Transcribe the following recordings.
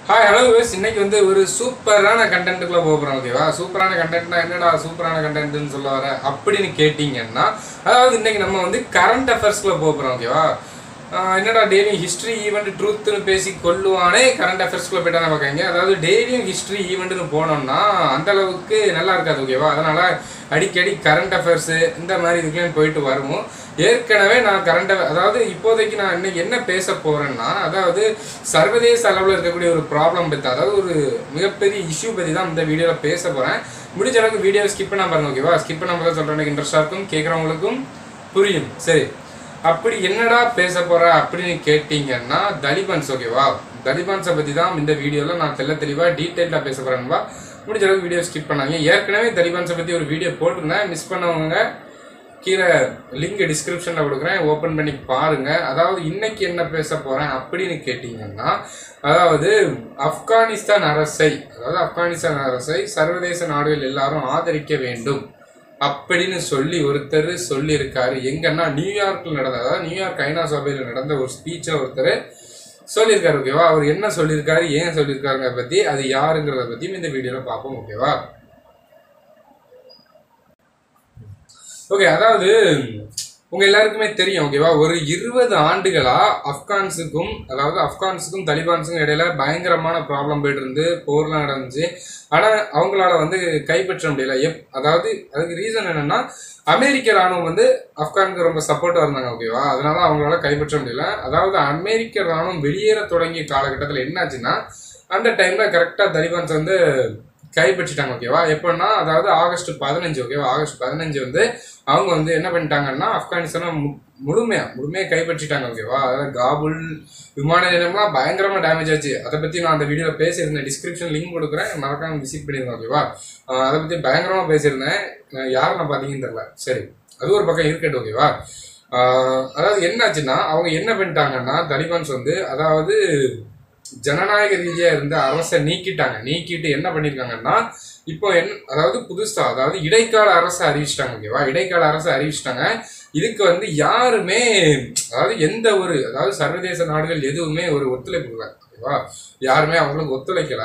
hi hello use இன்னைக்கு வந்து ஒரு சூப்பரான கண்டென்ட்டுக்குள்ள போக போகிறோம் ஓகேவா சூப்பரான கண்டென்ட்னா என்னடா சூப்பரான கண்டென்ட்னு சொல்ல வர அப்படின்னு கேட்டிங்கன்னா அதாவது இன்னைக்கு நம்ம வந்து கரண்ட் அஃபேர்ஸ்க்குள்ள போக போகிறோம் ஓகேவா ஆஹ் என்னடா டெய்லியும் ஹிஸ்ட்ரி ஈவெண்ட் ட்ரூத்னு பேசி கொல்லுவானே கரண்ட் அஃபேர்ஸ்க்குள்ள போயிட்டா நம்ம பார்க்காங்க அதாவது டெய்லியும் ஹிஸ்ட்ரி ஈவெண்ட்னு போனோம்னா அந்த அளவுக்கு நல்லா இருக்காது ஓகேவா அதனால அடிக்கடி கரண்ட் அஃபேர்ஸ் இந்த மாதிரி இதுக்குலாம் போயிட்டு வருவோம் ஏற்கனவே நான் கரண்ட் அதாவது இப்போதைக்கு நான் இன்னைக்கு என்ன பேச போறேன்னா அதாவது சர்வதேச அளவில் இருக்கக்கூடிய ஒரு ப்ராப்ளம் பற்றி அதாவது ஒரு மிகப்பெரிய இஷ்யூ பற்றி தான் இந்த வீடியோவில் பேச போகிறேன் முடிஞ்ச அளவுக்கு வீடியோ ஸ்கிப் பண்ணாம பாருங்க ஓகேவா ஸ்கிப் பண்ணாம தான் சொல்கிறேன் எனக்கு இன்ட்ரெஸ்டாக இருக்கும் கேட்குறவங்களுக்கும் புரியும் சரி அப்படி என்னடா பேச போற அப்படின்னு கேட்டீங்கன்னா தலிபான்ஸ் ஓகேவா தலிபான்ஸை பற்றி தான் இந்த வீடியோவில் நான் தெள்ள தெளிவாக டீட்டெயிலாக பேச போகிறேன்பா முடிஞ்ச அளவுக்கு வீடியோ ஸ்கிப் பண்ணாங்க ஏற்கனவே தலிபான்ஸை பற்றி ஒரு வீடியோ போட்டிருந்தேன் மிஸ் பண்ணவங்க கீழே லிங்க் டிஸ்கிரிப்ஷனில் கொடுக்குறேன் ஓப்பன் பண்ணி பாருங்க அதாவது இன்னைக்கு என்ன பேச போகிறேன் அப்படின்னு கேட்டிங்கன்னா அதாவது ஆப்கானிஸ்தான் அரசை அதாவது ஆப்கானிஸ்தான் அரசை சர்வதேச நாடுகள் எல்லாரும் ஆதரிக்க வேண்டும் அப்படின்னு சொல்லி ஒருத்தர் சொல்லியிருக்காரு எங்கன்னா நியூயார்க்கில் நடந்த அதாவது நியூயார்க் ஐநா சபையில் நடந்த ஒரு ஸ்பீச்சில் ஒருத்தர் சொல்லியிருக்காரு ஓகேவா அவர் என்ன சொல்லியிருக்காரு ஏன் சொல்லியிருக்காருங்க பற்றி அது யாருங்கிறத பற்றியும் இந்த வீடியோவில் பார்ப்போம் ஓகேவா ஓகே அதாவது உங்க எல்லாருக்குமே தெரியும் ஓகேவா ஒரு இருபது ஆண்டுகளா ஆப்கான்ஸுக்கும் அதாவது ஆப்கான்ஸுக்கும் தலிபான்ஸுக்கும் இடையில பயங்கரமான ப்ராப்ளம் போயிட்டு இருந்து போர்லாம் நடந்துச்சு ஆனா அவங்களால வந்து கைப்பற்ற முடியல எப் அதாவது அதுக்கு ரீசன் என்னன்னா அமெரிக்க ராணுவம் வந்து ஆப்கானுக்கு ரொம்ப சப்போர்ட்டா இருந்தாங்க ஓகேவா அதனால அவங்களால கைப்பற்ற முடியல அதாவது அமெரிக்க ராணுவம் வெளியேற தொடங்கிய காலகட்டத்தில் என்னாச்சுன்னா அந்த டைம்ல கரெக்டா தலிபான்ஸ் வந்து கைப்பற்றிட்டாங்க ஓகேவா எப்படின்னா அதாவது ஆகஸ்ட் பதினஞ்சு ஓகேவா ஆகஸ்ட் பதினஞ்சு வந்து அவங்க வந்து என்ன பண்ணிட்டாங்கன்னா ஆப்கானிஸ்தானை மு- முழுமையா முழுமையா கைப்பற்றிட்டாங்க ஓகேவா அதாவது காபுல் விமான நிலையம்லாம் பயங்கரமா டேமேஜ் ஆச்சு அதை பத்தி நான் அந்த வீடியோல பேசியிருந்தேன் டிஸ்கிரிப்ஷன் லிங்க் கொடுக்குறேன் மறக்காம விசிட் பண்ணிருந்தேன் ஓகேவா ஆஹ் அதை பத்தி பயங்கரமா பேசியிருந்தேன் அஹ் யாரை நான் பாத்தீங்கன்னு தெரியல சரி அது ஒரு பக்கம் இருக்கட்டும் ஓகேவா ஆஹ் அதாவது என்னாச்சுன்னா அவங்க என்ன பண்ணிட்டாங்கன்னா தலிபான்ஸ் வந்து அதாவது ஜனநாயக ரீதியா இருந்த அரசை நீக்கிட்டாங்க நீக்கிட்டு என்ன பண்ணிருக்காங்கன்னா இப்போ என் அதாவது புதுசா அதாவது இடைக்கால அரசை அறிவிச்சிட்டாங்க ஓகேவா இடைக்கால அரசை அறிவிச்சிட்டாங்க இதுக்கு வந்து யாருமே அதாவது எந்த ஒரு அதாவது சர்வதேச நாடுகள் எதுவுமே ஒரு ஒத்துழைப்பு இல்லை ஓகேவா யாருமே அவங்களுக்கு ஒத்துழைக்கல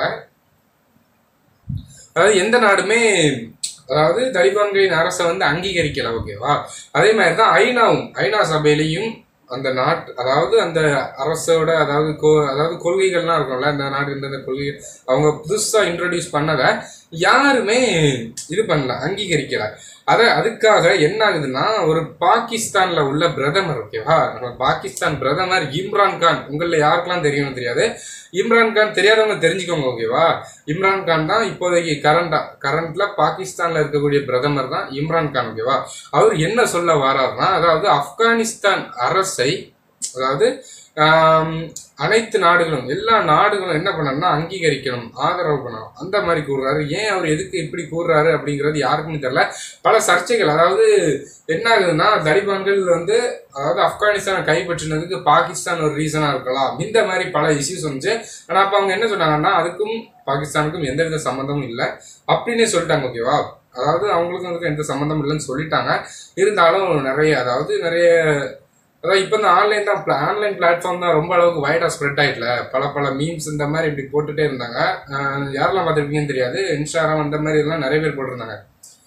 அதாவது எந்த நாடுமே அதாவது தலிபான்களின் அரசை வந்து அங்கீகரிக்கல ஓகேவா அதே மாதிரி தான் ஐநாவும் ஐநா சபையிலையும் அந்த நாட்டு அதாவது அந்த அரசோட அதாவது கோ அதாவது கொள்கைகள்லாம் இருக்கும்ல இந்த நாடு இந்த கொள்கை அவங்க புதுசா இன்ட்ரோடியூஸ் பண்ணதை யாருமே இது பண்ணல அங்கீகரிக்கல அத அதுக்காக என்ன ஆகுதுன்னா ஒரு பாகிஸ்தான்ல உள்ள பிரதமர் ஓகேவா நம்ம பாகிஸ்தான் பிரதமர் இம்ரான் கான் உங்கள யாருக்கெல்லாம் தெரியும்னு தெரியாது இம்ரான் கான் தெரியாதவங்க தெரிஞ்சுக்கோங்க ஓகேவா இம்ரான் கான் தான் இப்போதைக்கு கரண்டா கரண்ட்ல பாகிஸ்தான்ல இருக்கக்கூடிய பிரதமர் தான் இம்ரான் கான் ஓகேவா அவர் என்ன சொல்ல வராருன்னா அதாவது ஆப்கானிஸ்தான் அரசை அதாவது ஆம், அனைத்து நாடுகளும் எல்லா நாடுகளும் என்ன பண்ணணும்னா அங்கீகரிக்கணும் ஆதரவு பண்ணணும் அந்த மாதிரி கூறுறாரு ஏன் அவர் எதுக்கு இப்படி கூறுறாரு அப்படிங்கிறது யாருக்குமே தெரியல பல சர்ச்சைகள் அதாவது என்ன ஆகுதுன்னா தலிபான்கள் வந்து அதாவது ஆப்கானிஸ்தானை கைப்பற்றினதுக்கு பாகிஸ்தான் ஒரு ரீசனா இருக்கலாம் இந்த மாதிரி பல இஷ்யூஸ் வந்துச்சு ஆனா அப்ப அவங்க என்ன சொன்னாங்கன்னா அதுக்கும் பாகிஸ்தானுக்கும் எந்தவித சம்மந்தமும் இல்லை அப்படின்னு சொல்லிட்டாங்க ஓகேவா அதாவது அவங்களுக்கும் அதுக்கும் எந்த சம்மந்தம் இல்லைன்னு சொல்லிட்டாங்க இருந்தாலும் நிறைய அதாவது நிறைய அதாவது இப்போ இந்த ஆன்லைன் தான் ஆன்லைன் பிளாட்ஃபார்ம் தான் ரொம்ப அளவுக்கு வைடா ஸ்ப்ரெட் ஆயிட்டல பல பல மீம்ஸ் இந்த மாதிரி இப்படி போட்டுட்டே இருந்தாங்க அஹ் யாரெல்லாம் பார்த்துருப்பீங்கன்னு தெரியாது இன்ஸ்டாகிராம் அந்த மாதிரி எல்லாம் நிறைய பேர் போட்டிருந்தாங்க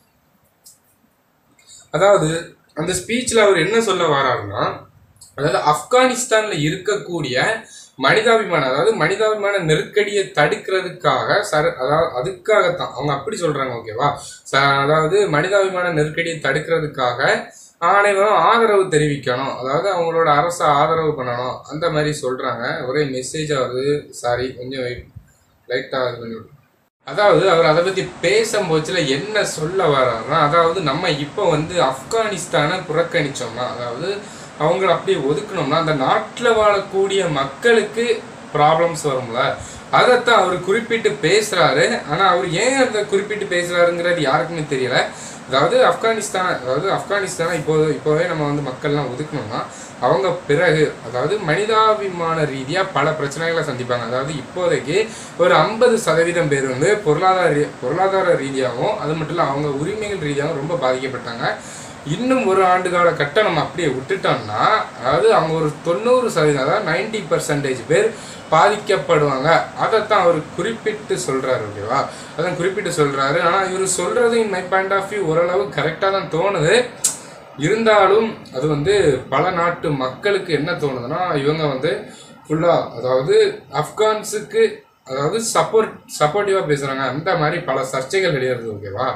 அதாவது அந்த ஸ்பீச்ல அவர் என்ன சொல்ல வராருன்னா அதாவது ஆப்கானிஸ்தான்ல இருக்கக்கூடிய மனிதாபிமான அதாவது மனிதாபிமான நெருக்கடியை தடுக்கிறதுக்காக சர அதாவது அதுக்காகத்தான் அவங்க அப்படி சொல்றாங்க ஓகேவா ச- அதாவது மனிதாபிமான நெருக்கடியை தடுக்கிறதுக்காக அனைவரும் ஆதரவு தெரிவிக்கணும் அதாவது அவங்களோட அரசை ஆதரவு பண்ணணும் அந்த மாதிரி சொல்றாங்க ஒரே மெசேஜா வருது சாரி கொஞ்சம் லைட்டா இது பண்ணி விட்டு அதாவது அவர் அதை பத்தி பேசும்போதுல என்ன சொல்ல வர்றாருன்னா அதாவது நம்ம இப்போ வந்து ஆப்கானிஸ்தானை புறக்கணிச்சோம்னா அதாவது அவங்கள அப்படியே ஒதுக்கணும்னா அந்த நாட்டில் வாழக்கூடிய மக்களுக்கு ப்ராப்ளம்ஸ் வரும்ல அதைத்தான் அவர் குறிப்பிட்டு பேசுறாரு ஆனா அவர் ஏன் அதை குறிப்பிட்டு பேசுறாருங்கிறது யாருக்குமே தெரியல அதாவது ஆப்கானிஸ்தான் அதாவது ஆப்கானிஸ்தானை இப்போ இப்போவே நம்ம வந்து மக்கள்லாம் ஒதுக்கணும்னா அவங்க பிறகு அதாவது மனிதாபிமான ரீதியா பல பிரச்சனைகளை சந்திப்பாங்க அதாவது இப்போதைக்கு ஒரு ஐம்பது சதவீதம் பேர் வந்து பொருளாதார ரீ- பொருளாதார ரீதியாகவும் அது மட்டும் இல்லை அவங்க உரிமைகள் ரீதியாகவும் ரொம்ப பாதிக்கப்பட்டாங்க இன்னும் ஒரு ஆண்டு கால கட்ட நம்ம அப்படியே விட்டுட்டோம்னா அதாவது அவங்க ஒரு தொண்ணூறு சதவீதம் அதாவது நைன்டி பர்சன்டேஜ் பேர் பாதிக்கப்படுவாங்க அதைத்தான் அவர் குறிப்பிட்டு சொல்றாரு ஓகேவா அதான் குறிப்பிட்டு சொல்றாரு ஆனா இவர் சொல்றது in my point of view ஓரளவு கரெக்டாக தான் தோணுது இருந்தாலும் அது வந்து பல நாட்டு மக்களுக்கு என்ன தோணுதுன்னா இவங்க வந்து ஃபுல்லாக அதாவது ஆப்கான்ஸுக்கு அதாவது சப்போர்ட் சப்போர்ட்டிவாக பேசுகிறாங்க அந்த மாதிரி பல சர்ச்சைகள் வெளியேறுது ஓகேவா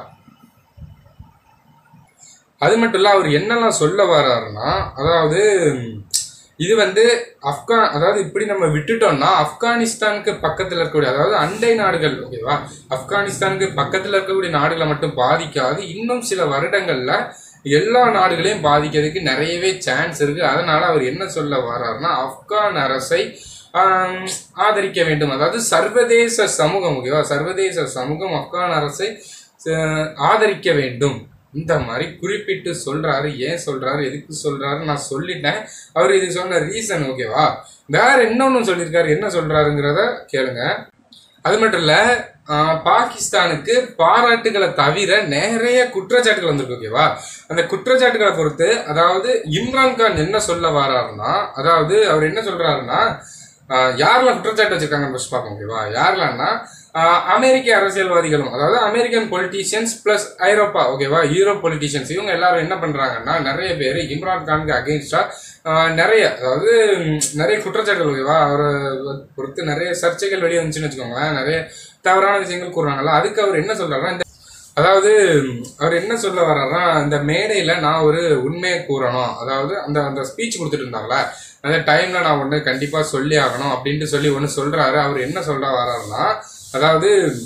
அது மட்டும் இல்லை அவர் என்னெல்லாம் சொல்ல வர்றாருன்னா அதாவது இது வந்து ஆப்கான் அதாவது இப்படி நம்ம விட்டுட்டோம்னா ஆப்கானிஸ்தானுக்கு பக்கத்தில் இருக்கக்கூடிய அதாவது அண்டை நாடுகள் ஓகேவா ஆப்கானிஸ்தானுக்கு பக்கத்தில் இருக்கக்கூடிய நாடுகளை மட்டும் பாதிக்காது இன்னும் சில வருடங்கள்ல எல்லா நாடுகளையும் பாதிக்கிறதுக்கு நிறையவே சான்ஸ் இருக்கு அதனால அவர் என்ன சொல்ல வர்றாருன்னா ஆப்கான் அரசை ஆம், ஆதரிக்க வேண்டும் அதாவது சர்வதேச சமூகம் ஓகேவா சர்வதேச சமூகம் ஆப்கான் அரசை அஹ், ஆதரிக்க வேண்டும் இந்த மாதிரி குறிப்பிட்டு சொல்றாரு ஏன் சொல்றாரு எதுக்கு சொல்றாரு நான் சொல்லிட்டேன் அவர் இது சொன்ன ரீசன் ஓகேவா வேற இன்னொன்னு சொல்லியிருக்காரு என்ன சொல்றாருங்கிறத கேளுங்க அது மட்டும் இல்ல ஆஹ், பாகிஸ்தானுக்கு பாராட்டுகளை தவிர நிறைய குற்றச்சாட்டுகள் வந்திருக்கு ஓகேவா அந்த குற்றச்சாட்டுகளை பொறுத்து அதாவது இம்ரான் கான் என்ன சொல்ல வராருன்னா அதாவது அவர் என்ன சொல்றாருன்னா ஆஹ், யாரெல்லாம் குற்றச்சாட்டு வச்சிருக்காங்க ஃபர்ஸ்ட் பார்ப்போம் ஓகேவா யாரெல்லாம்னா ஆஹ், அமெரிக்க அரசியல்வாதிகளும் அதாவது அமெரிக்கன் பொலிட்டீஷியன்ஸ் பிளஸ் ஐரோப்பா ஓகேவா யூரோப் பொலிட்டீஷியன்ஸ் இவங்க எல்லாரும் என்ன பண்றாங்கன்னா நிறைய பேர் இம்ரான் கானுக்கு அகெயின்ஸ்டா நிறைய அதாவது ம், நிறைய குற்றச்சாட்டுகள் ஓகேவா அவரை பொறுத்து நிறைய சர்ச்சைகள் வெளியே வந்துச்சுன்னு வச்சுக்கோங்களேன் நிறைய தவறான விஷயங்கள் கூறுறாங்கல்ல அதுக்கு அவர் என்ன சொல்றாருன்னா இந்த அதாவது ம், அவர் என்ன சொல்ல வர்றாருன்னா இந்த மேடையில நான் ஒரு உண்மையை கூறணும் அதாவது அந்த அந்த ஸ்பீச் கொடுத்துட்டு இருந்தாங்களே அந்த டைம்ல நான் ஒன்று கண்டிப்பா சொல்லி ஆகணும் அப்படின்ட்டு சொல்லி ஒன்று சொல்றாரு அவர் என்ன சொல்ற வர்றாருன்னா அதாவது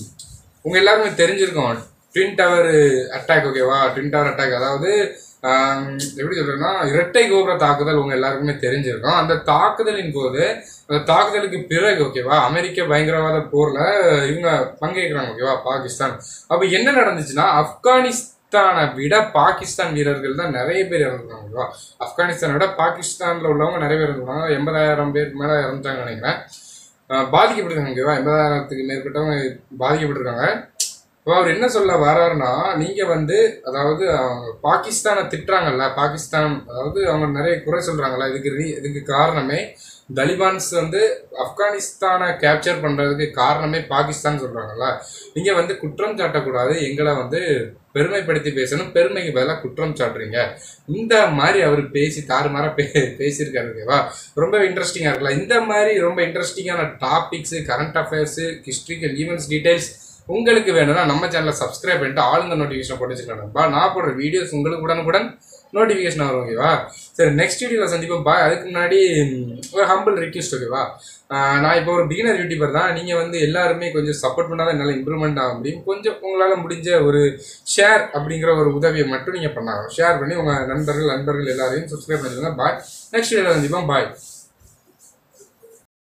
உங்க எல்லாருமே தெரிஞ்சிருக்கும் ட்வின் டவர் அட்டாக் ஓகேவா ட்வின் டவர் அட்டாக் அதாவது ஆம், எப்படி சொல்றேன்னா இரட்டை கோபுர தாக்குதல் உங்க எல்லாருக்குமே தெரிஞ்சிருக்கும் அந்த தாக்குதலின் போது அந்த தாக்குதலுக்கு பிறகு ஓகேவா அமெரிக்க பயங்கரவாத போர்ல இவங்க பங்கேற்கிறாங்க ஓகேவா பாகிஸ்தான் அப்ப என்ன நடந்துச்சுன்னா ஆப்கானிஸ்தானை விட பாகிஸ்தான் வீரர்கள் தான் நிறைய பேர் இறந்துருக்காங்க ஓகேவா ஆப்கானிஸ்தானை விட பாகிஸ்தான்ல உள்ளவங்க நிறைய பேர் இருந்திருக்காங்க எண்பதாயிரம் பேருக்கு மேல இறந்துட்டாங்கன்னு நினைக்கிறேன் ஆஹ் பாதிக்கப்பட்டிருக்காங்க ஓகேவா எண்பதாயிரத்துக்கு மேற்பட்டவங்க பாதிக்கப்பட்டிருக்காங்க இப்போ அவர் என்ன சொல்ல வர்றாருன்னா நீங்க வந்து அதாவது அவங்க பாகிஸ்தானை திட்டுறாங்கல்ல பாகிஸ்தான் அதாவது அவங்க நிறைய குறை சொல்றாங்கல்ல இதுக்கு ரீ- இதுக்கு காரணமே தலிபான்ஸ் வந்து ஆப்கானிஸ்தானை கேப்சர் பண்றதுக்கு காரணமே பாகிஸ்தான் சொல்றாங்கல்ல நீங்க வந்து குற்றம் சாட்டக்கூடாது எங்களை வந்து பெருமைப்படுத்தி பேசணும் பெருமைக்கு பதிலாக குற்றம் சாட்டுறீங்க இந்த மாதிரி அவர் பேசி தாறுமாறா பே பேசியிருக்காரு ஓகேவா ரொம்ப இன்ட்ரெஸ்டிங்காக இருக்கலாம் இந்த மாதிரி ரொம்ப இன்ட்ரெஸ்டிங்கான topics current affairs historical events details உங்களுக்கு வேணும்னா நம்ம சேனலை சப்ஸ்கிரைப் பண்ணிட்டு ஆளுங்க நோட்டிஃபிகேஷன் போட்டு வச்சுக்கலாம் நான் போடுற வீடியோஸ் உங்களுக்கு உடனுக்குடன் நோட்டிஃபிகேஷன் வரும் ஓகேவா சரி நெக்ஸ்ட் வீடியோவில் சந்திப்போம் பாய் அதுக்கு முன்னாடி ம், ஒரு ஹம்பிள் ரிக்வெஸ்ட் ஓகேவா ஆஹ் நான் இப்போ ஒரு பிகினர் யூடியூபர் தான் நீங்கள் வந்து எல்லாருமே கொஞ்சம் சப்போர்ட் பண்ணால் தான் என்னால் இம்ப்ரூவ்மெண்ட் ஆக முடியும் கொஞ்சம் உங்களால் முடிஞ்ச ஒரு ஷேர் அப்படிங்கிற ஒரு உதவியை மட்டும் நீங்கள் பண்ணாங்க ஷேர் பண்ணி உங்கள் நண்பர்கள் நண்பர்கள் எல்லாரையும் சப்ஸ்கிரைப் பண்ணிடுங்க பாய் நெக்ஸ்ட் வீடியோவில் சந்திப்போம் பாய்